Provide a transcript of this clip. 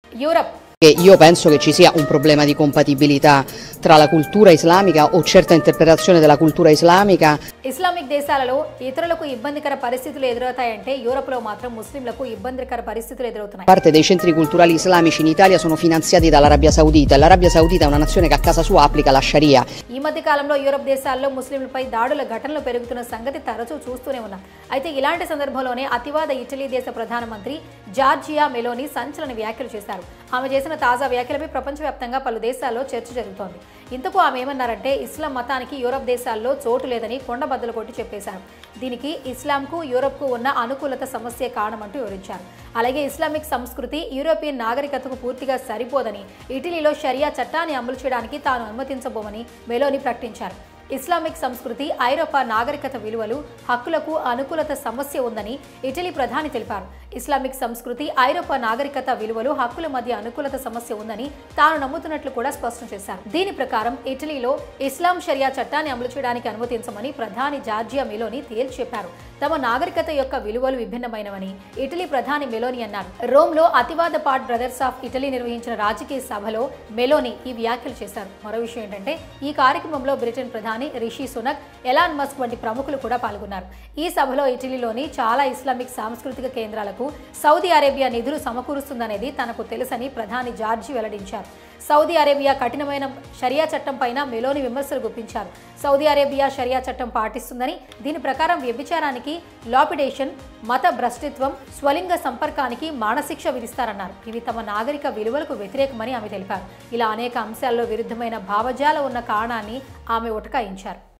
Europe Che Io penso che ci sia un problema di compatibilità tra la cultura islamica o certa interpretazione della cultura islamica Islamic దేశాలలో ఇతరులకు ఇబ్బందికర పరిస్థితులు ఎదురవుతాయంటే యూరప్లో మాత్రం ముస్లింలకు ఇబ్బందికర పరిస్థితులు ఎదురవుతున్నాయి Parte dei centri culturali islamici in Italia sono finanziati dall'Arabia Saudita e l'Arabia Saudita è una nazione che a casa sua applica la Sharia. ఈ మధ్య కాలంలో యూరప్ దేశాల్లో ముస్లింలపై దాడుల ఘటనలు పెరుగుతున్న సంగతి తరచూ చూస్తూనే ఉన్నాం అయితే ఇలాంటి సందర్భంలోనే అతివాద ఇటలీ దేశ ప్రధానమంత్రి జార్జియా మెలోని సంచలన వ్యాఖ్యలు చేశారు ఆమె చేసిన తాజా వ్యాఖ్యలపై ప్రపంచవ్యాప్తంగా పలు దేశాల్లో చర్చ జరుగుతోంది ఇంతకు ఆమె ఏమన్నారంటే ఇస్లాం మతానికి యూరప్ దేశాల్లో చోటు లేదని కొండబద్దలు కొట్టి చెప్పేశారు దీనికి ఇస్లాంకు యూరప్కు ఉన్న అనుకూలత సమస్య కారణమంటూ వివరించారు అలాగే ఇస్లామిక్ సంస్కృతి యూరోపియన్ నాగరికతకు పూర్తిగా సరిపోదని ఇటలీలో షరియా చట్టాన్ని అమలు చేయడానికి తాను అనుమతించబోమని మెలోని ప్రకటించారు ఇస్లామిక్ సంస్కృతి ఐరోపా నాగరికత విలువలు హక్కులకు అనుకూలత సమస్య ఉందని ఇటలీ ప్రధాని తెలిపారు ఇస్లామిక్ సంస్కృతి ఐరోపా నాగరికత విలువలు హక్కుల మధ్య అనుకూలత సమస్య ఉందని తాను నమ్ముతున్నట్లు కూడా స్పష్టం చేశారు దీని ప్రకారం ఇటలీలో ఇస్లాం షరియా చట్టాన్ని అమలు చేయడానికి అనుమతించమని ప్రధాని జార్జియా మెలోని తేల్చి చెప్పారు తమ నాగరికత యొక్క విలువలు విభిన్నమైనవని ఇటలీ ప్రధాని మెలోని అన్నారు రోమ్లో అతివాద పాట్ బ్రదర్స్ ఆఫ్ ఇటలీ నిర్వహించిన రాజకీయ సభలో మెలోని ఈ వ్యాఖ్యలు చేశారు మరో విషయం ఏంటంటే ఈ కార్యక్రమంలో బ్రిటన్ ప్రధాని రిషి సునక్ ఎలాన్ మస్క్ వంటి ప్రముఖులు కూడా పాల్గొన్నారు ఈ సభలో ఇటలీలోని చాలా ఇస్లామిక్ సాంస్కృతిక కేంద్రాలకు సౌదీ అరేబియా నిధులు సమకూరుస్తుందనేది తనకు తెలుసని ప్రధాని జార్జి వెల్లడించారు సౌదీ అరేబియా కఠినమైన షరియా చట్టం పైన మెలోని విమర్శలు గుప్పించారు సౌదీ అరేబియా షరియా చట్టం పాటిస్తుందని దీని ప్రకారం వ్యభిచారానికి లాపిడేషన్ మత భ్రష్టిత్వం స్వలింగ సంపర్కానికి మానశిక్ష విధిస్తారన్నారు ఇవి తమ నాగరిక విలువలకు వ్యతిరేకమని ఆమె తెలిపారు ఇలా అనేక అంశాల్లో విరుద్ధమైన భావజాల ఉన్న కారణాన్ని ఆమె ఉటకాయించారు